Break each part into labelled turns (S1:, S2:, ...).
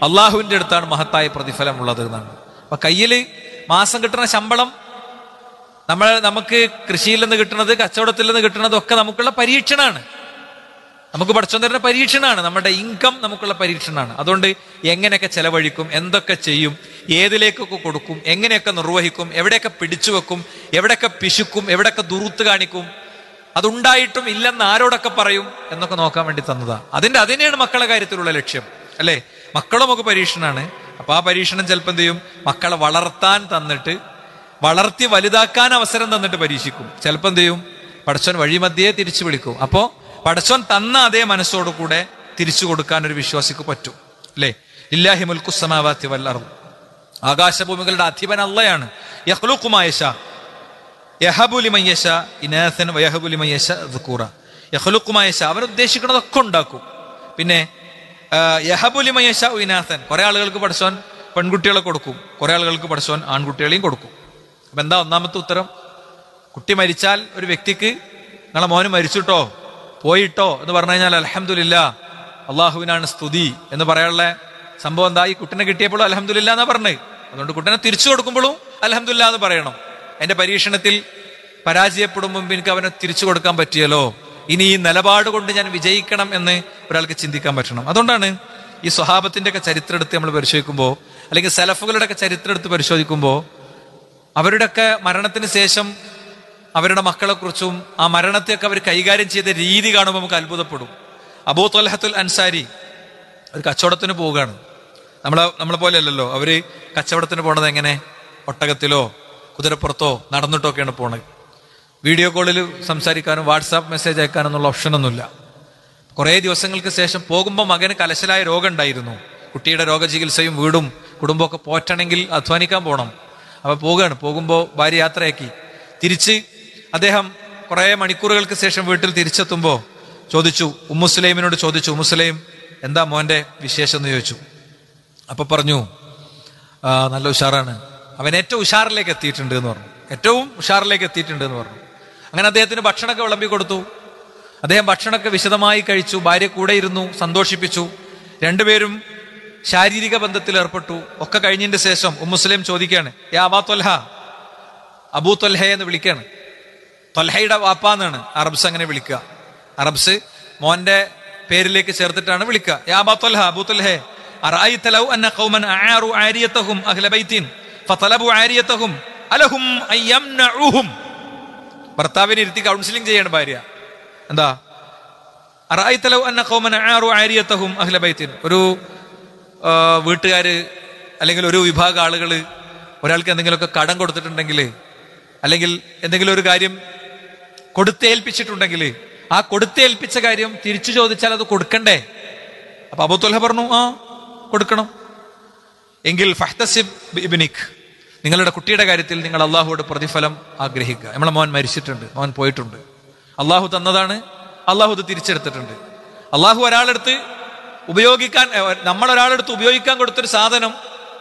S1: അള്ളാഹുവിന്റെ അടുത്താണ് മഹത്തായ പ്രതിഫലം ഉള്ളത് എന്നാണ് അപ്പൊ കയ്യിൽ മാസം കിട്ടുന്ന ശമ്പളം നമ്മൾ നമുക്ക് കൃഷിയിൽ നിന്ന് കിട്ടുന്നത് കച്ചവടത്തിൽ നിന്ന് കിട്ടുന്നത് ഒക്കെ നമുക്കുള്ള പരീക്ഷണമാണ് നമുക്ക് പഠിച്ചോൻ തരുന്ന പരീക്ഷണമാണ് നമ്മുടെ ഇൻകം നമുക്കുള്ള പരീക്ഷണമാണ് അതുകൊണ്ട് എങ്ങനെയൊക്കെ ചെലവഴിക്കും എന്തൊക്കെ ചെയ്യും ഏതിലേക്കൊക്കെ കൊടുക്കും എങ്ങനെയൊക്കെ നിർവഹിക്കും എവിടെയൊക്കെ പിടിച്ചു വെക്കും എവിടെയൊക്കെ പിശുക്കും എവിടെയൊക്കെ ദുറുത്ത് കാണിക്കും അതുണ്ടായിട്ടും ഇല്ലെന്ന് ആരോടൊക്കെ പറയും എന്നൊക്കെ നോക്കാൻ വേണ്ടി തന്നതാ അതിന്റെ അതിനെയാണ് മക്കളെ കാര്യത്തിലുള്ള ലക്ഷ്യം അല്ലേ മക്കളും നമുക്ക് പരീക്ഷണമാണ് അപ്പൊ ആ പരീക്ഷണം ചിലപ്പോൾ എന്ത് ചെയ്യും മക്കളെ വളർത്താൻ തന്നിട്ട് വളർത്തി വലുതാക്കാൻ അവസരം തന്നിട്ട് പരീക്ഷിക്കും ചിലപ്പോൾ എന്ത് ചെയ്യും പടച്ചോൻ വഴിമധ്യേ തിരിച്ചു വിളിക്കും അപ്പോ പടച്ചോൻ തന്ന അതേ മനസ്സോടു കൂടെ തിരിച്ചു കൊടുക്കാൻ ഒരു വിശ്വാസിക്ക് പറ്റും അല്ലേ ഇല്ലാഹി മുൽക്കുസമാവാത്തി വല്ലറും ആകാശഭൂമികളുടെ അധിപൻ അള്ളയാണ് യഹ്ലുക്കുമായശ യഹബുലിമയ്യശ ഇനാഥൻ വയഹബുലിമയ്യശ ദുക്കൂറ യഹ്ലുക്കുമായശ അവൻ ഉദ്ദേശിക്കുന്നതൊക്കെ ഉണ്ടാക്കും പിന്നെ യഹബുലിമയ്യശ ഇനാഥൻ കുറെ ആളുകൾക്ക് പഠിച്ചോൻ പെൺകുട്ടികളെ കൊടുക്കും കുറെ ആളുകൾക്ക് പഠിച്ചോൻ ആൺകുട്ടികളെയും കൊടുക്കും അപ്പൊ എന്താ ഒന്നാമത്തെ ഉത്തരം കുട്ടി മരിച്ചാൽ ഒരു വ്യക്തിക്ക് നിങ്ങളെ മോന് മരിച്ചിട്ടോ പോയിട്ടോ എന്ന് പറഞ്ഞു കഴിഞ്ഞാൽ അലഹമില്ല അള്ളാഹുവിനാണ് സ്തുതി എന്ന് പറയാനുള്ള സംഭവം എന്താ ഈ കുട്ടിനെ കിട്ടിയപ്പോഴും അലഹമില്ല എന്നാ പറഞ്ഞത് അതുകൊണ്ട് കുട്ടിനെ തിരിച്ചു കൊടുക്കുമ്പോഴും അലഹമില്ല എന്ന് പറയണം എന്റെ പരീക്ഷണത്തിൽ പരാജയപ്പെടും മുമ്പ് എനിക്ക് അവനെ തിരിച്ചു കൊടുക്കാൻ പറ്റിയല്ലോ ഇനി ഈ നിലപാട് കൊണ്ട് ഞാൻ വിജയിക്കണം എന്ന് ഒരാൾക്ക് ചിന്തിക്കാൻ പറ്റണം അതുകൊണ്ടാണ് ഈ സ്വഹാബത്തിന്റെ ഒക്കെ ചരിത്രം എടുത്ത് നമ്മൾ പരിശോധിക്കുമ്പോൾ അല്ലെങ്കിൽ സെലഫുകളുടെ ഒക്കെ ചരിത്രം എടുത്ത് പരിശോധിക്കുമ്പോൾ അവരുടെയൊക്കെ മരണത്തിന് ശേഷം അവരുടെ മക്കളെക്കുറിച്ചും ആ മരണത്തെയൊക്കെ അവർ കൈകാര്യം ചെയ്ത രീതി കാണുമ്പോൾ നമുക്ക് അത്ഭുതപ്പെടും അബൂ തൊലഹത്തുൽ അൻസാരി ഒരു കച്ചവടത്തിന് പോവുകയാണ് നമ്മളെ നമ്മളെ പോലെ അല്ലല്ലോ അവര് കച്ചവടത്തിന് പോണത് എങ്ങനെ ഒട്ടകത്തിലോ കുതിരപ്പുറത്തോ നടന്നിട്ടോ ഒക്കെയാണ് പോണത് വീഡിയോ കോളിൽ സംസാരിക്കാനും വാട്സാപ്പ് മെസ്സേജ് അയക്കാനൊന്നുള്ള ഓപ്ഷനൊന്നുമില്ല കുറേ ദിവസങ്ങൾക്ക് ശേഷം പോകുമ്പോൾ മകന് കലശലായ രോഗം ഉണ്ടായിരുന്നു കുട്ടിയുടെ രോഗചികിത്സയും വീടും കുടുംബമൊക്കെ പോറ്റണമെങ്കിൽ അധ്വാനിക്കാൻ പോകണം അപ്പൊ പോവുകയാണ് പോകുമ്പോൾ ഭാര്യ യാത്രയാക്കി തിരിച്ച് അദ്ദേഹം കുറേ മണിക്കൂറുകൾക്ക് ശേഷം വീട്ടിൽ തിരിച്ചെത്തുമ്പോൾ ചോദിച്ചു ഉമ്മുസ്ലൈമിനോട് ചോദിച്ചു ഉമ്മുസ്ലൈം എന്താ മോന്റെ വിശേഷം എന്ന് ചോദിച്ചു അപ്പൊ പറഞ്ഞു "ആ, നല്ല ഉഷാറാണ് അവൻ ഏറ്റവും ഉഷാറിലേക്ക് എത്തിയിട്ടുണ്ട് എന്ന് പറഞ്ഞു ഏറ്റവും ഉഷാറിലേക്ക് എത്തിയിട്ടുണ്ട് എന്ന് പറഞ്ഞു അങ്ങനെ അദ്ദേഹത്തിന് ഭക്ഷണമൊക്കെ വിളമ്പി കൊടുത്തു അദ്ദേഹം ഭക്ഷണമൊക്കെ വിശദമായി കഴിച്ചു ഭാര്യ കൂടെ ഇരുന്നു സന്തോഷിപ്പിച്ചു രണ്ടുപേരും ശാരീരിക ബന്ധത്തിൽ ഏർപ്പെട്ടു ഒക്കെ കഴിഞ്ഞതിന്റെ ശേഷം ഉമ്മുസ്ലിം ചോദിക്കുകയാണ് ഏ അബാ തൊൽഹ അബൂ തൊൽഹ എന്ന് വിളിക്കുകയാണ് തൊൽഹയുടെ വാപ്പ എന്നാണ് അറബ്സ് അങ്ങനെ വിളിക്കുക അറബ്സ് മോന്റെ പേരിലേക്ക് ചേർത്തിട്ടാണ് വിളിക്കുക യാ അബാ തൊൽഹ അബൂ തൊൽഹെ أرأيت لو أن قوما أعاروا عاريتهم أهل بيت فطلبوا عاريتهم ألهم أن يمنعوهم ഭർത്താവിനെ ഇരുത്തി കൗൺസിലിംഗ് ചെയ്യാണ് ഭാര്യ എന്താ അറായിത്ത ലൗ അന്ന ഖൗമൻ അആറു ആരിയത്തഹും അഹ്ല ബൈത്തിൻ ഒരു ആ, വീട്ടുകാര് അല്ലെങ്കിൽ ഒരു വിഭാഗം ആളുകൾ ഒരാൾക്ക് എന്തെങ്കിലുമൊക്കെ കടം കൊടുത്തിട്ടുണ്ടെങ്കിൽ അല്ലെങ്കിൽ എന്തെങ്കിലും ഒരു കാര്യം കൊടുത്തേൽപ്പിച്ചിട്ടുണ്ടെങ്കിൽ ആ കൊടുത്തേൽപ്പിച്ച കാര്യം തിരിച്ചു ചോദിച്ചാൽ അത് കൊടുക്കണ്ടേ അപ്പൊ അബൂത്തുൽഹ പറഞ്ഞു ആ കൊടുക്കണം എങ്കിൽ ഫഹ്തസിബ് ഇബിനിക് നിങ്ങളുടെ കുട്ടിയുടെ കാര്യത്തിൽ നിങ്ങൾ അള്ളാഹുவோട് പ്രതിഫലം ആഗ്രഹിക്കുക നമ്മളെ മോൻ മരിച്ചിട്ടുണ്ട് മോൻ പോയിട്ടുണ്ട് അള്ളാഹു തന്നതാണ് അള്ളാഹു ഇത് തിരിച്ചെടുത്തിട്ടുണ്ട് അള്ളാഹു ഒരാളെടുത്ത് ഉപയോഗിക്കാൻ ഏ, നമ്മൾ ഒരാളെടുത്ത് ഉപയോഗിക്കാൻ കൊടുത്തൊരു സാധനം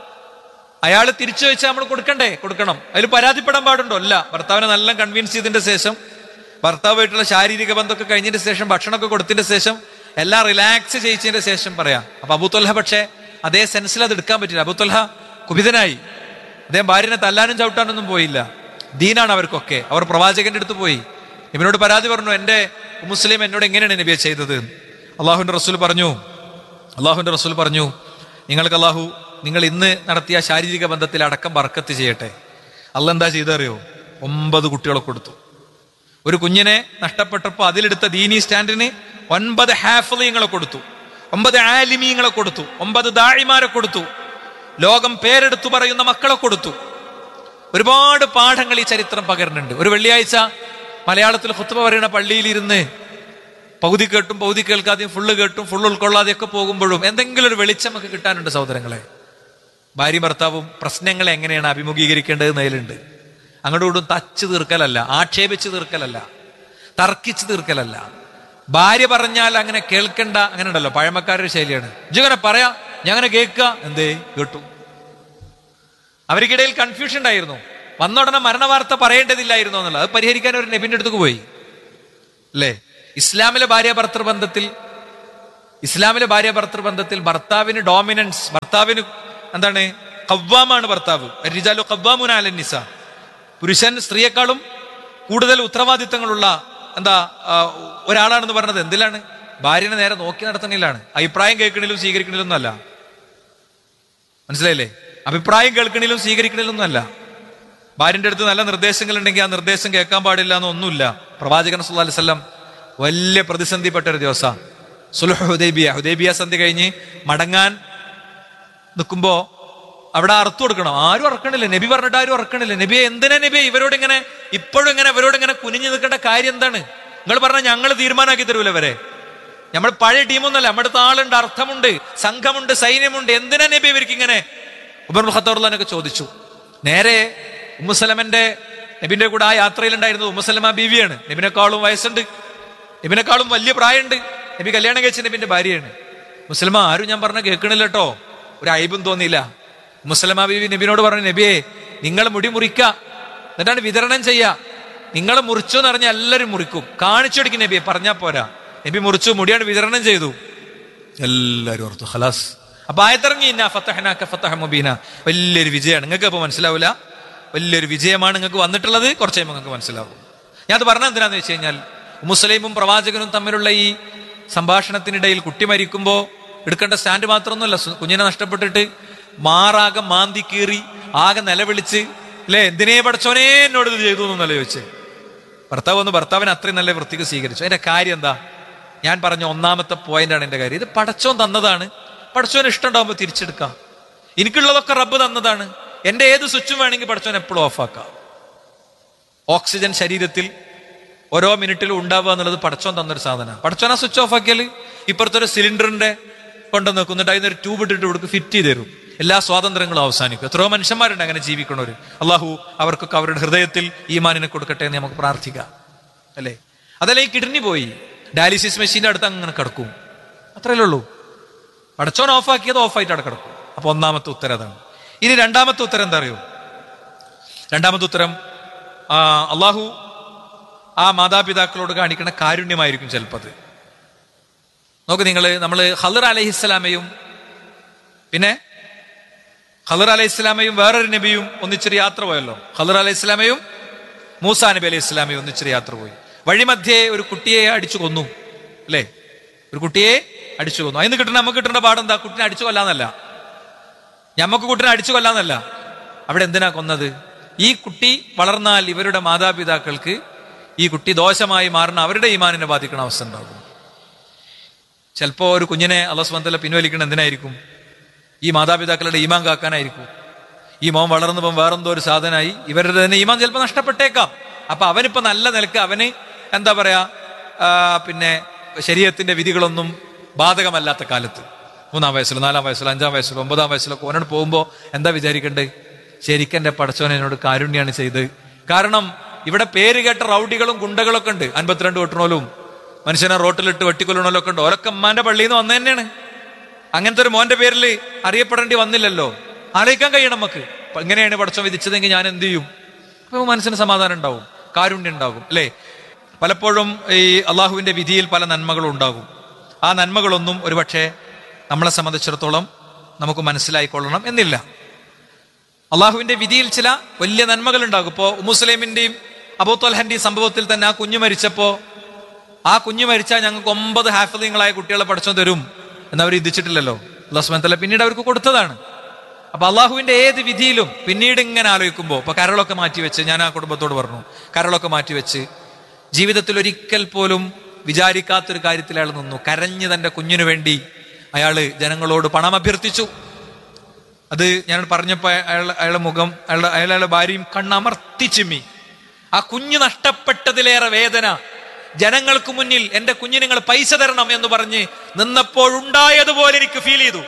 S1: അയാൾ തിരിച്ചു വെച്ചാൽ നമ്മൾ കൊടുക്കണ്ടേ കൊടുക്കണം അതിൽ പരാതിപ്പെടാൻ പാടുണ്ടോ അല്ല ഭർത്താവിനെ നല്ല കൺവിൻസ് ചെയ്തതിന്റെ ശേഷം ഭർത്താവായിട്ടുള്ള ശാരീരിക ബന്ധമൊക്കെ കഴിഞ്ഞതിന്റെ ശേഷം ഭക്ഷണമൊക്കെ കൊടുത്തതിന്റെ ശേഷം എല്ലാം റിലാക്സ് ചെയ്യിച്ചതിന്റെ ശേഷം പറയാം അപ്പൊ അബുത്തൊൽഹ പക്ഷേ അതേ സെൻസിൽ അത് എടുക്കാൻ പറ്റില്ല അബുത്തൊൽഹ കുപിതനായി അദ്ദേഹം ഭാര്യനെ തല്ലാനും ചവിട്ടാനൊന്നും പോയില്ല ദീനാണ് അവർക്കൊക്കെ അവർ പ്രവാചകന്റെ അടുത്ത് പോയി ഇവനോട് പരാതി പറഞ്ഞു എന്റെ മുസ്ലിം എന്നോട് എങ്ങനെയാണ് നബിയെ ചെയ്തത് അള്ളാഹുവിന്റെ റസൂൽ പറഞ്ഞു അള്ളാഹുവിന്റെ റസൂൽ പറഞ്ഞു നിങ്ങൾക്ക് അള്ളാഹു നിങ്ങൾ ഇന്ന് നടത്തിയ ശാരീരിക ബന്ധത്തിൽ അടക്കം ബർക്കത്ത് ചെയ്യട്ടെ അല്ല എന്താ ചെയ്തറിയോ ഒമ്പത് കുട്ടികളെ കൊടുത്തു ഒരു കുഞ്ഞിനെ നഷ്ടപ്പെട്ടപ്പോൾ അതിലെടുത്ത ദീനി സ്റ്റാൻഡിന് ഒൻപത് ഹാഫലിങ്ങളെ കൊടുത്തു ഒമ്പത് ആലിമീങ്ങളെ കൊടുത്തു ഒമ്പത് ദാഴിമാരെ കൊടുത്തു ലോകം പേരെടുത്തു പറയുന്ന മക്കളെ കൊടുത്തു ഒരുപാട് പാഠങ്ങൾ ഈ ചരിത്രം പകരുന്നുണ്ട് ഒരു വെള്ളിയാഴ്ച മലയാളത്തിൽ ഹുത്തുബ പറയുന്ന പള്ളിയിലിരുന്ന് പകുതി കേട്ടും പകുതി കേൾക്കാതെയും ഫുള്ള് കേട്ടും ഫുള്ള് ഉൾക്കൊള്ളാതെയൊക്കെ പോകുമ്പോഴും എന്തെങ്കിലും ഒരു വെളിച്ചം നമുക്ക് കിട്ടാനുണ്ട് സഹോദരങ്ങളെ ഭാര്യ ഭർത്താവും പ്രശ്നങ്ങളെ എങ്ങനെയാണ് അഭിമുഖീകരിക്കേണ്ടത് എന്നതിലുണ്ട് അങ്ങോട്ടും ഇങ്ങോട്ടും തച്ച് തീർക്കലല്ല ആക്ഷേപിച്ച് തീർക്കലല്ല തർക്കിച്ച് തീർക്കലല്ല ഭാര്യ പറഞ്ഞാൽ അങ്ങനെ കേൾക്കണ്ട അങ്ങനെ ഉണ്ടല്ലോ പഴമക്കാരുടെ ശൈലിയാണ് ഇജങ്ങനെ പറയാ ഞാൻ അങ്ങനെ കേൾക്കുക എന്തേ കേട്ടു അവർക്കിടയിൽ കൺഫ്യൂഷൻ ഉണ്ടായിരുന്നു വന്ന ഉടനെ മരണവാർത്ത പറയേണ്ടതില്ലായിരുന്നു എന്നുള്ളത് അത് പരിഹരിക്കാൻ ഒരു നബിന്റെ അടുത്തേക്ക് പോയി അല്ലേ ഇസ്ലാമിലെ ഭാര്യ ഭർത്തൃബന്ധത്തിൽ ഇസ്ലാമിലെ ഭാര്യ ഭർത്തൃ ബന്ധത്തിൽ ഭർത്താവിന് ഡോമിനൻസ് ഭർത്താവിന് എന്താണ് കവ്വാമാണ് ഭർത്താവ് റിജാലു കവ്വാമുന അലന്നിസ പുരുഷൻ സ്ത്രീയെക്കാളും കൂടുതൽ ഉത്തരവാദിത്തങ്ങളുള്ള എന്താ ആ, ഒരാളാണെന്ന് പറഞ്ഞത് എന്തിലാണ് ഭാര്യനെ നേരെ നോക്കി നടത്തുന്നതിലാണ് അഭിപ്രായം കേൾക്കണിലും സ്വീകരിക്കണിലൊന്നും അല്ല മനസ്സിലായില്ലേ അഭിപ്രായം കേൾക്കണിലും സ്വീകരിക്കണിലൊന്നും അല്ല ഭാര്യന്റെ അടുത്ത് നല്ല നിർദ്ദേശങ്ങൾ ഉണ്ടെങ്കിൽ ആ നിർദ്ദേശം കേൾക്കാൻ പാടില്ല എന്നൊന്നുമില്ല പ്രവാചകൻ സല്ലല്ലാഹു അലൈഹി വസല്ലം വലിയ പ്രതിസന്ധിപ്പെട്ട ഒരു ദിവസം സുൽഹ് ഹുദൈബിയ ഹുദൈബിയ സന്ധി കഴിഞ്ഞ് മടങ്ങാൻ നിൽക്കുമ്പോ അവിടെ അറുത്തു കൊടുക്കണം ആരും അറക്കണില്ല നബി പറഞ്ഞിട്ട് ആരും അറക്കണില്ല നബിയെ എന്തിനാ നബിയെ ഇവരോട് ഇങ്ങനെ ഇപ്പോഴും ഇങ്ങനെ ഇവരോട് ഇങ്ങനെ കുനിഞ്ഞു നിൽക്കേണ്ട കാര്യം എന്താണ് നിങ്ങൾ പറഞ്ഞാൽ ഞങ്ങൾ തീരുമാനമാക്കി തരൂല ഇവരെ നമ്മൾ പഴയ ടീമൊന്നുമല്ല നമ്മുടെ അടുത്ത് ആളുണ്ട് അർത്ഥമുണ്ട് സംഘമുണ്ട് സൈന്യമുണ്ട് എന്തിനാ നബി ഇവർക്ക് ഇങ്ങനെ ഉബർ ഖത്തറുള്ളനൊക്കെ ചോദിച്ചു നേരെ ഉമ്മുസലമന്റെ നബിന്റെ കൂടെ ആ യാത്രയിലുണ്ടായിരുന്നത് ഉമ്മുസലമ ബീവിയാണ് നബിനെക്കാളും വയസ്സുണ്ട് നബിനെക്കാളും വലിയ പ്രായമുണ്ട് നബി കല്യാണം കഴിച്ച നബിന്റെ ഭാര്യയാണ് മുസ്ലിമ ആരും ഞാൻ പറഞ്ഞ കേൾക്കണില്ല കേട്ടോ ഒരു അയബും തോന്നിയില്ല മുസ്ലിമ ബീവി നബിനോട് പറഞ്ഞു നബിയെ നിങ്ങൾ മുടി മുറിക്ക എന്നിട്ടാണ് വിതരണം ചെയ്യുക നിങ്ങൾ മുറിച്ചു എന്ന് പറഞ്ഞാൽ എല്ലാവരും മുറിക്കും കാണിച്ചു കൊടുക്കും നബിയെ പറഞ്ഞാ പോരാ നബി മുറിച്ചു മുടിയാണ് വിതരണം ചെയ്തു എല്ലാവരും ഓർത്തു ഖലാസ് അപ്പൊ ആയത്തിറങ്ങി ഇന്ന ഫത്തഹനാക്ക ഫത്തഹ മുബീന വലിയൊരു വിജയമാണ് നിങ്ങൾക്ക് അപ്പൊ മനസ്സിലാവില്ല വലിയൊരു വിജയമാണ് നിങ്ങൾക്ക് വന്നിട്ടുള്ളത് കുറച്ച് കഴിയുമ്പോൾ നിങ്ങൾക്ക് മനസ്സിലാവും ഞാൻ അത് പറഞ്ഞത് എന്തിനാന്ന് വെച്ച് കഴിഞ്ഞാൽ മുസ്ലിമും പ്രവാചകനും തമ്മിലുള്ള ഈ സംഭാഷണത്തിനിടയിൽ കുട്ടി മരിക്കുമ്പോൾ എടുക്കേണ്ട സ്റ്റാൻഡ് മാത്രമൊന്നുമല്ല സു- കുഞ്ഞിനെ നഷ്ടപ്പെട്ടിട്ട് മാറാകെ മാന്തി കീറി ആകെ നിലവിളിച്ച് അല്ലേ എന്തിനേ പഠിച്ചോനേ എന്നോട് ഇത് ചെയ്തു എന്നല്ല ചോദിച്ചേ ഭർത്താവ് ഒന്ന് ഭർത്താവിനെ അത്രയും നല്ല വൃത്തിക്ക് സ്വീകരിച്ചു അതിന്റെ കാര്യം എന്താ ഞാൻ പറഞ്ഞ ഒന്നാമത്തെ പോയിന്റാണ് എന്റെ കാര്യം ഇത് പടച്ചോൻ തന്നതാണ് പടച്ചോന് ഇഷ്ടമുണ്ടാകുമ്പോൾ തിരിച്ചെടുക്കാം എനിക്കുള്ളതൊക്കെ റബ്ബ് തന്നതാണ് എന്റെ ഏത് സ്വിച്ചും വേണമെങ്കിൽ പടച്ചോൻ എപ്പോഴും ഓഫാക്കാം ഓക്സിജൻ ശരീരത്തിൽ ഓരോ മിനിറ്റിലും ഉണ്ടാവുക എന്നുള്ളത് പടച്ചോൻ തന്നൊരു സാധനം പടച്ചോൻ ആ സ്വിച്ച് ഓഫ് ആക്കിയാൽ ഇപ്പുറത്തൊരു സിലിണ്ടറിന്റെ കൊണ്ട് നിൽക്കുന്നിട്ട് അതിനൊരു ട്യൂബ് ഇട്ടിട്ട് ഇവിടേക്ക് ഫിറ്റ് ചെയ്ത് തരും എല്ലാ സ്വാതന്ത്ര്യങ്ങളും അവസാനിക്കും എത്രയോ മനുഷ്യന്മാരുണ്ട് അങ്ങനെ ജീവിക്കണവര് അള്ളാഹു അവർക്കൊക്കെ അവരുടെ ഹൃദയത്തിൽ ഈമാനിനെ കൊടുക്കട്ടെ എന്ന് നമുക്ക് പ്രാർത്ഥിക്കാം അല്ലേ അതല്ല ഈ കിഡ്നി പോയി ഡയാലിസിസ് മെഷീന്റെ അടുത്ത് അങ്ങനെ കിടക്കും അത്രയല്ലേ ഉള്ളൂ പടച്ചോൻ ഓഫാക്കിയത് ഓഫായിട്ട് അവിടെ കിടക്കും അപ്പൊ ഒന്നാമത്തെ ഉത്തരം അതാണ് ഇനി രണ്ടാമത്തെ ഉത്തരം എന്താ അറിയോ രണ്ടാമത്തെ ഉത്തരം ആ, അള്ളാഹു ആ മാതാപിതാക്കളോട് കാണിക്കുന്ന കാരുണ്യമായിരിക്കും ചിലപ്പോൾ അത് നോക്ക് നിങ്ങൾ നമ്മൾ ഹലർ അലഹിസ്സലാമയും പിന്നെ ഹലർ അലൈഹി ഇസ്ലാമയും വേറൊരു നബിയും ഒന്നിച്ചൊരു യാത്ര പോയല്ലോ ഹലർ അലൈഹി ഇസ്ലാമയും മൂസാ നബി അലൈഹി ഇസ്ലാമയും ഒന്നിച്ചൊരു യാത്ര പോയി വഴിമധ്യേ ഒരു കുട്ടിയെ അടിച്ചു കൊന്നു അല്ലേ ഒരു കുട്ടിയെ അടിച്ചു കൊന്നു അതിന് കിട്ടുന്ന നമുക്ക് കിട്ടേണ്ട പാടെന്താ കുട്ടിനെ അടിച്ചു കൊല്ലാന്നല്ല ഞമ്മക്ക് കുട്ടിനെ അടിച്ചു കൊല്ലാന്നല്ല അവിടെ എന്തിനാ കൊന്നത് ഈ കുട്ടി വളർന്നാൽ ഇവരുടെ മാതാപിതാക്കൾക്ക് ഈ കുട്ടി ദോഷമായി മാറുന്ന അവരുടെ ഈമാനിനെ ബാധിക്കുന്ന അവസ്ഥ ഉണ്ടാകും ചിലപ്പോ ഒരു കുഞ്ഞിനെ അള്ളസ്മന്തല പിൻവലിക്കണം എന്തിനായിരിക്കും ഈ മാതാപിതാക്കളുടെ ഈമാൻ കാക്കാനായിരിക്കും ഈ മോൻ വളർന്നപ്പം വേറെന്തോ ഒരു സാധനമായി ഇവരുടെ തന്നെ ഈമാൻ ചിലപ്പോൾ നഷ്ടപ്പെട്ടേക്കാം അപ്പൊ അവനിപ്പോ നല്ല നിലക്ക് അവന് എന്താ പറയാ ആ, പിന്നെ ശരീരത്തിന്റെ വിധികളൊന്നും ബാധകമല്ലാത്ത കാലത്ത് മൂന്നാം വയസ്സിലോ നാലാം വയസ്സിലോ അഞ്ചാം വയസ്സിലോ ഒമ്പതാം വയസ്സിലൊക്കെ ഓനോട് പോകുമ്പോൾ എന്താ വിചാരിക്കണ്ടേ ശരിക്കും എന്റെ പടച്ചോൻ എന്നോട് കാരുണ്യാണ് ചെയ്ത് കാരണം ഇവിടെ പേര് കേട്ട റൗഡികളും ഗുണ്ടകളൊക്കെ ഉണ്ട് അൻപത്തിരണ്ട് വെട്ടണോലും മനുഷ്യനെ റോട്ടിലിട്ട് വെട്ടിക്കൊല്ലണോലൊക്കെ ഉണ്ട് ഓരൊക്കെ അമ്മാന്റെ പള്ളിയിൽ നിന്ന് വന്നു തന്നെയാണ് അങ്ങനത്തെ ഒരു മോന്റെ പേരിൽ അറിയപ്പെടേണ്ടി വന്നില്ലല്ലോ ആലോചിക്കാൻ കഴിയണം നമുക്ക് അപ്പൊ ഇങ്ങനെയാണ് പടച്ചോൻ വിധിച്ചതെങ്കിൽ ഞാൻ എന്ത് ചെയ്യും അപ്പൊ മനസ്സിന് സമാധാനം ഉണ്ടാവും കാരുണ്യം ഉണ്ടാകും അല്ലേ പലപ്പോഴും ഈ അള്ളാഹുവിന്റെ വിധിയിൽ പല നന്മകളും ഉണ്ടാകും ആ നന്മകളൊന്നും ഒരുപക്ഷെ നമ്മളെ സംബന്ധിച്ചിടത്തോളം നമുക്ക് മനസ്സിലായിക്കൊള്ളണം എന്നില്ല അള്ളാഹുവിന്റെ വിധിയിൽ ചില വലിയ നന്മകൾ ഉണ്ടാകും ഇപ്പോ മുസ്ലിമിന്റെയും അബൂത്തൊൽഹന്റെയും സംഭവത്തിൽ തന്നെ ആ കുഞ്ഞു മരിച്ചപ്പോ ആ കുഞ്ഞു മരിച്ചാൽ ഞങ്ങൾക്ക് ഒമ്പത് ഹാഫിളീങ്ങളായ കുട്ടികളെ പഠിച്ചോ തരും എന്നവർ ഇദിച്ചിട്ടില്ലല്ലോ അള്ളാഹു സുബ്ഹാനഹു വ തആല പിന്നീട് അവർക്ക് കൊടുത്തതാണ് അപ്പൊ അള്ളാഹുവിന്റെ ഏത് വിധിയിലും പിന്നീട് ഇങ്ങനെ ആലോചിക്കുമ്പോൾ ഇപ്പൊ കരളൊക്കെ മാറ്റിവെച്ച് ഞാൻ ആ കുടുംബത്തോട് പറഞ്ഞു കരളൊക്കെ മാറ്റിവെച്ച് ജീവിതത്തിൽ ഒരിക്കൽ പോലും വിചാരിക്കാത്തൊരു കാര്യത്തിൽ അയാൾ നിന്നു കരഞ്ഞ് തന്റെ കുഞ്ഞിനു വേണ്ടി അയാള് ജനങ്ങളോട് പണം അഭ്യർത്ഥിച്ചു അത് ഞാൻ പറഞ്ഞപ്പോ അയാൾ അയാളുടെ മുഖം അയാളുടെ അയാളുടെ ഭാര്യയും കണ്ണമർത്തിച്ചിമ്മി ആ കുഞ്ഞ് നഷ്ടപ്പെട്ടതിലേറെ വേദന ജനങ്ങൾക്ക് മുന്നിൽ എന്റെ കുഞ്ഞിന് നിങ്ങൾ പൈസ തരണം എന്ന് പറഞ്ഞ് നിന്നപ്പോഴുണ്ടായതുപോലെ എനിക്ക് ഫീൽ ചെയ്തു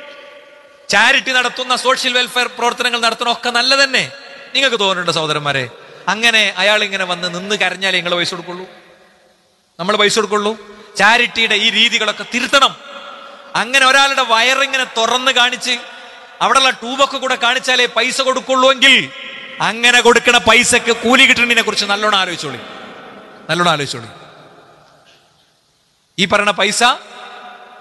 S1: ചാരിറ്റി നടത്തുന്ന സോഷ്യൽ വെൽഫെയർ പ്രവർത്തനങ്ങൾ നടത്തണം ഒക്കെ നല്ല തന്നെ നിങ്ങൾക്ക് തോന്നുന്നുണ്ട് സഹോദരന്മാരെ അങ്ങനെ അയാൾ ഇങ്ങനെ വന്ന് നിന്ന് കരഞ്ഞാലേ നിങ്ങൾ പൈസ കൊടുക്കുള്ളൂ നമ്മൾ പൈസ കൊടുക്കുള്ളൂ ചാരിറ്റിയുടെ ഈ രീതികളൊക്കെ തിരുത്തണം അങ്ങനെ ഒരാളുടെ വയറിങ്ങനെ തുറന്ന് കാണിച്ച് അവിടെയുള്ള ട്യൂബൊക്കെ കൂടെ കാണിച്ചാലേ പൈസ കൊടുക്കുള്ളൂ എങ്കിൽ അങ്ങനെ കൊടുക്കണ പൈസക്ക് കൂലി കിട്ടുന്നതിനെ കുറിച്ച് നല്ലോണം ആലോചിച്ചോളി നല്ലോണം ആലോചിച്ചോളി ഈ പറയുന്ന പൈസ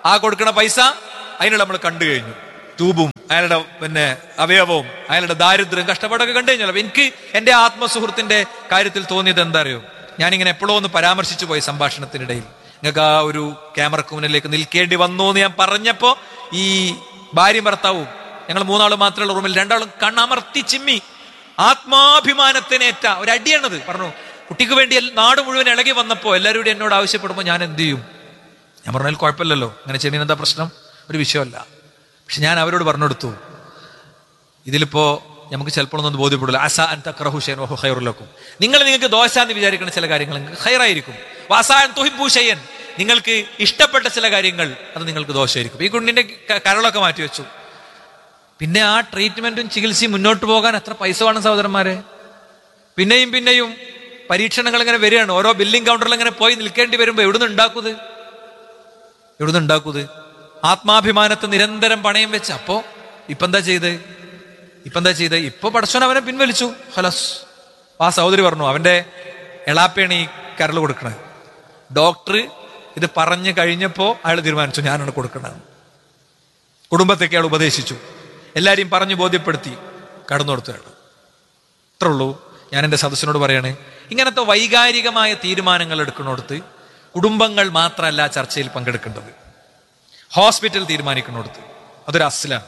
S1: ആ കൊടുക്കണ പൈസ അതിനുള്ള നമ്മൾ കണ്ടു കഴിഞ്ഞു ട്യൂബും അയാളുടെ പിന്നെ അവയവവും അയാളുടെ ദാരിദ്ര്യം കഷ്ടപ്പാടൊക്കെ കണ്ടു കഴിഞ്ഞല്ലോ അപ്പൊ എനിക്ക് എന്റെ ആത്മസുഹൃത്തിന്റെ കാര്യത്തിൽ തോന്നിയത് എന്താ അറിയോ ഞാനിങ്ങനെ എപ്പോഴോ ഒന്ന് പരാമർശിച്ചു പോയി സംഭാഷണത്തിനിടയിൽ നിങ്ങൾക്ക് ആ ഒരു ക്യാമറക്ക് മുന്നിലേക്ക് നിൽക്കേണ്ടി വന്നു എന്ന് ഞാൻ പറഞ്ഞപ്പോ ഈ ഭാര്യയും ഭർത്താവും ഞങ്ങൾ മൂന്നാളും മാത്രമുള്ള റൂമിൽ രണ്ടാളും കണ്ണമർത്തി ചിമ്മി ആത്മാഭിമാനത്തിനേറ്റ ഒരു അടിയാണത് പറഞ്ഞു കുട്ടിക്ക് വേണ്ടി എൽ- നാട് മുഴുവൻ ഇളകി വന്നപ്പോ എല്ലാവരും കൂടി എന്നോട് ആവശ്യപ്പെടുമ്പോൾ ഞാൻ എന്ത് ചെയ്യും ഞാൻ പറഞ്ഞാൽ കുഴപ്പമില്ലല്ലോ അങ്ങനെ ചെയ്യുന്നതിന് എന്താ പ്രശ്നം ഒരു വിഷയമല്ല പക്ഷെ ഞാൻ അവരോട് പറഞ്ഞു കൊടുത്തു ഇതിലിപ്പോ നമുക്ക് ചിലപ്പോൾ ഒന്നും ബോധ്യപ്പെടില്ല അസ അൻ തക്രഹു ഷൈൻ വഹു ഖൈറുലക്കും നിങ്ങൾ നിങ്ങൾക്ക് ദോശ എന്ന് വിചാരിക്കുന്ന ചില കാര്യങ്ങൾ നിങ്ങൾക്ക് ഖൈറായിരിക്കും വാസാൻ തുഹിബു ഷയ്യൻ നിങ്ങൾക്ക് ഇഷ്ടപ്പെട്ട ചില കാര്യങ്ങൾ അത് നിങ്ങൾക്ക് ദോഷമായിരിക്കും ഈ കുഞ്ഞിന്റെ ക- കരളൊക്കെ മാറ്റി വെച്ചു പിന്നെ ആ ട്രീറ്റ്മെന്റും ചികിത്സയും മുന്നോട്ട് പോകാൻ എത്ര പൈസ വേണം സഹോദരന്മാരെ പിന്നെയും പിന്നെയും പരീക്ഷണങ്ങൾ ഇങ്ങനെ വരികയാണ് ഓരോ ബില്ലിംഗ് കൗണ്ടറിൽ ഇങ്ങനെ പോയി നിൽക്കേണ്ടി വരുമ്പോ എവിടുന്ന് ഉണ്ടാക്കുന്നത് എവിടുന്ന് ഉണ്ടാക്കുന്നത് ആത്മാഭിമാനത്തെ നിരന്തരം പണയം വെച്ച് അപ്പോ ഇപ്പൊ എന്താ ചെയ്ത് ഇപ്പൊ എന്താ ചെയ്ത് ഇപ്പൊ പടച്ചോൻ അവനെ പിൻവലിച്ചു ഹലസ് ആ സഹോദരി പറഞ്ഞു അവന്റെ എളാപ്പയാണ് ഈ കരൾ കൊടുക്കണത് ഡോക്ടർ ഇത് പറഞ്ഞു കഴിഞ്ഞപ്പോ അയാൾ തീരുമാനിച്ചു ഞാനാണ് കൊടുക്കണത് കുടുംബത്തേക്ക് അയാൾ ഉപദേശിച്ചു എല്ലാരെയും പറഞ്ഞു ബോധ്യപ്പെടുത്തി കടന്നു കൊടുത്തു അയാൾ അത്രേ ഉള്ളൂ ഞാൻ എൻ്റെ സദസ്സിനോട് പറയാണ് ഇങ്ങനത്തെ വൈകാരികമായ തീരുമാനങ്ങൾ എടുക്കുന്നിടത്ത് കുടുംബങ്ങൾ മാത്രമല്ല ചർച്ചയിൽ പങ്കെടുക്കേണ്ടത് ഹോസ്പിറ്റൽ തീരുമാനിക്കുന്നിടത്ത് അതൊരു അസ്ലാണ്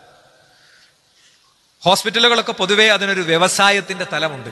S1: ഹോസ്പിറ്റലുകളൊക്കെ പൊതുവേ അതിനൊരു വ്യവസായത്തിന്റെ തലമുണ്ട്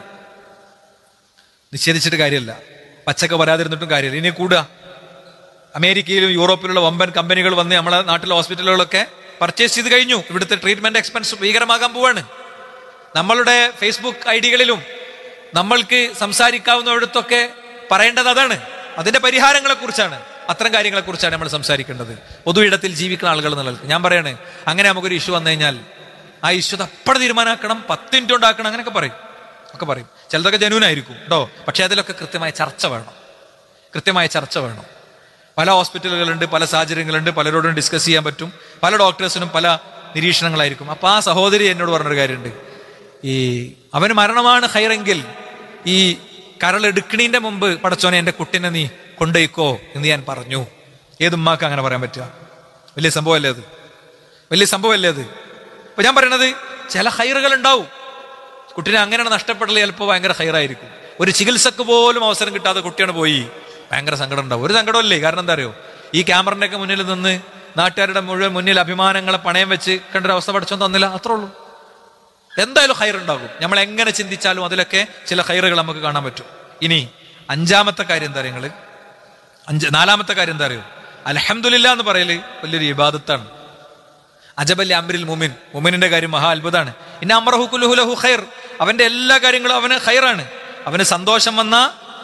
S1: നിഷേധിച്ചിട്ട് കാര്യമില്ല പച്ചക്ക വരാതിരുന്നിട്ടും കാര്യമില്ല ഇനി കൂടുക അമേരിക്കയിലും യൂറോപ്പിലുള്ള വമ്പൻ കമ്പനികൾ വന്ന് നമ്മളെ നാട്ടിലെ ഹോസ്പിറ്റലുകളൊക്കെ പർച്ചേസ് ചെയ്ത് കഴിഞ്ഞു ഇവിടുത്തെ ട്രീറ്റ്മെന്റ് എക്സ്പെൻസ് ഭീകരമാകാൻ പോവാണ് നമ്മളുടെ ഫേസ്ബുക്ക് ഐഡികളിലും നമ്മൾക്ക് സംസാരിക്കാവുന്നിടത്തൊക്കെ പറയേണ്ടത് അതാണ് അതിന്റെ പരിഹാരങ്ങളെ കുറിച്ചാണ് അത്തരം കാര്യങ്ങളെ കുറിച്ചാണ് നമ്മൾ സംസാരിക്കേണ്ടത് പൊതു ഇടത്തിൽ ജീവിക്കുന്ന ആളുകൾ എന്നുള്ളത് ഞാൻ പറയാണ് അങ്ങനെ നമുക്കൊരു ഇഷ്യൂ വന്നു കഴിഞ്ഞാൽ ആ ഇഷ്യൂ അപ്പടെ തീരുമാനമാക്കണം പത്ത് മിനിറ്റ് ഉണ്ടാക്കണം അങ്ങനെയൊക്കെ പറയും ഒക്കെ പറയും ചിലതൊക്കെ ജനുവിനായിരിക്കും കേട്ടോ പക്ഷെ അതിലൊക്കെ കൃത്യമായ ചർച്ച വേണം കൃത്യമായ ചർച്ച വേണം പല ഹോസ്പിറ്റലുകളുണ്ട് പല സാഹചര്യങ്ങളുണ്ട് പലരോടും ഡിസ്കസ് ചെയ്യാൻ പറ്റും പല ഡോക്ടേഴ്സിനും പല നിരീക്ഷണങ്ങളായിരിക്കും അപ്പൊ ആ സഹോദരി എന്നോട് പറഞ്ഞൊരു കാര്യമുണ്ട് ഈ അവന് മരണമാണ് ഹൈറെങ്കിൽ ഈ കരളെടുക്കണീന്റെ മുമ്പ് പടച്ചോനെ എന്റെ കുട്ടിനെ നീ കൊണ്ടുപോയിക്കോ എന്ന് ഞാൻ പറഞ്ഞു ഏതുമ്മാക്ക് അങ്ങനെ പറയാൻ പറ്റുക വലിയ സംഭവമല്ലേ അത് വലിയ സംഭവമല്ലേ അത് അപ്പൊ ഞാൻ പറയണത് ചില ഹൈറുകൾ ഉണ്ടാവും കുട്ടീനെ അങ്ങനെയാണ് നഷ്ടപ്പെടൽ ചിലപ്പോൾ ഭയങ്കര ഹൈറായിരിക്കും ഒരു ചികിത്സക്ക് പോലും അവസരം കിട്ടാതെ കുട്ടിയാണ് പോയി ഭയങ്കര സങ്കടം ഉണ്ടാവും ഒരു സങ്കടമല്ലേ കാരണം എന്താ അറിയോ ഈ ക്യാമറന്റെ ഒക്കെ മുന്നിൽ നിന്ന് നാട്ടുകാരുടെ മുഴുവൻ മുന്നിൽ അഭിമാനങ്ങളെ പണയം വെച്ച് കണ്ടൊരു അവസ്ഥ പഠിച്ചോ തന്നില്ല അത്രേ ഉള്ളൂ എന്തായാലും ഹൈർ ഉണ്ടാകും നമ്മൾ എങ്ങനെ ചിന്തിച്ചാലും അതിലൊക്കെ ചില ഹൈറുകൾ നമുക്ക് കാണാൻ പറ്റും ഇനി അഞ്ചാമത്തെ കാര്യം എന്താ നിങ്ങള് അഞ്ച് നാലാമത്തെ കാര്യം എന്താ അറിയോ അലഹമില്ല എന്ന് പറയല് വലിയൊരു ഇബാദത്താണ് അജബല്ലി അമ്രിൽ മുമിൻ മുമിനിന്റെ കാര്യം മഹാ അത്ഭുതമാണ് ഇന്ന അമറഹു കുലുഹുലഹു ഖൈർ അവന്റെ എല്ലാ കാര്യങ്ങളും അവന് ഖൈറാണ് അവന് സന്തോഷം വന്ന